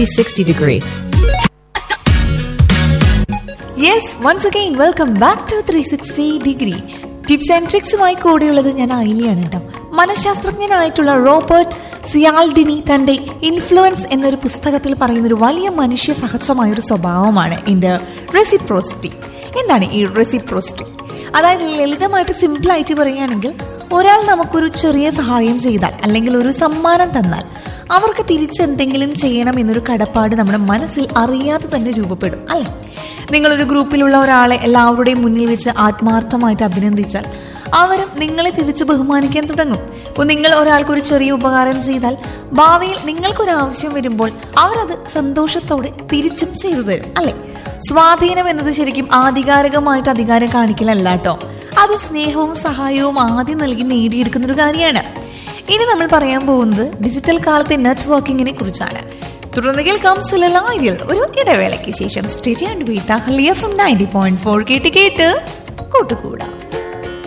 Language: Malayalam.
360 degree. Yes once again welcome back to three sixty degree tips and ട്രിക്സുമായി കൂടെയുള്ളത് ഞാൻ ഐലിയാണ് കേട്ടോ മനഃശാസ്ത്രജ്ഞനായിട്ടുള്ള റോബർട്ട് സിയാൽഡിനി തന്റെ ഇൻഫ്ലുവൻസ് എന്നൊരു പുസ്തകത്തിൽ പറയുന്ന ഒരു വലിയ മനുഷ്യ സഹജമായ ഒരു സ്വഭാവമാണ് ഇതിന്റെ റെസിപ്രോസിറ്റി എന്താണ് ഈ റെസിപ്രോസിറ്റി അതായത് ലളിതമായിട്ട് സിമ്പിളായിട്ട് പറയുകയാണെങ്കിൽ ഒരാൾ നമുക്കൊരു ചെറിയ സഹായം ചെയ്താൽ അല്ലെങ്കിൽ ഒരു സമ്മാനം തന്നാൽ അവർക്ക് തിരിച്ചെന്തെങ്കിലും ചെയ്യണം എന്നൊരു കടപ്പാട് നമ്മുടെ മനസ്സിൽ അറിയാതെ തന്നെ രൂപപ്പെടും അല്ലേ നിങ്ങളൊരു ഗ്രൂപ്പിലുള്ള ഒരാളെ എല്ലാവരുടെയും മുന്നിൽ വെച്ച് ആത്മാർത്ഥമായിട്ട് അഭിനന്ദിച്ചാൽ അവരും നിങ്ങളെ തിരിച്ചു ബഹുമാനിക്കാൻ തുടങ്ങും അപ്പോൾ നിങ്ങൾ ഒരാൾക്ക് ഒരു ചെറിയ ഉപകാരം ചെയ്താൽ ഭാവിയിൽ നിങ്ങൾക്കൊരു ആവശ്യം വരുമ്പോൾ അവരത് സന്തോഷത്തോടെ തിരിച്ചും ചെയ്തു തരും അല്ലേ സ്വാധീനം എന്നത് ശരിക്കും ആധികാരികമായിട്ട് അധികാരം കാണിക്കലല്ല കേട്ടോ അത് സ്നേഹവും സഹായവും ആദ്യം നൽകി നേടിയെടുക്കുന്ന ഒരു കാര്യമാണ് ഇനി നമ്മൾ പറയാൻ പോകുന്നത് ഡിജിറ്റൽ കാലത്തെ നെറ്റ്വർക്കിങ്ങിനെ കുറിച്ചാണ് തുടർന്ന് കേൾക്കാം സിലലായിൽ ഒരു ഇടവേളയ്ക്ക് ശേഷം സ്റ്റേറ്റ് ആൻഡ് വീത്ത ഹലിയ ഫ്രം നയൻറ്റി പോയിന്റ് ഫോർ കേട്ട് കേട്ട് കൂട്ടുകൂടാം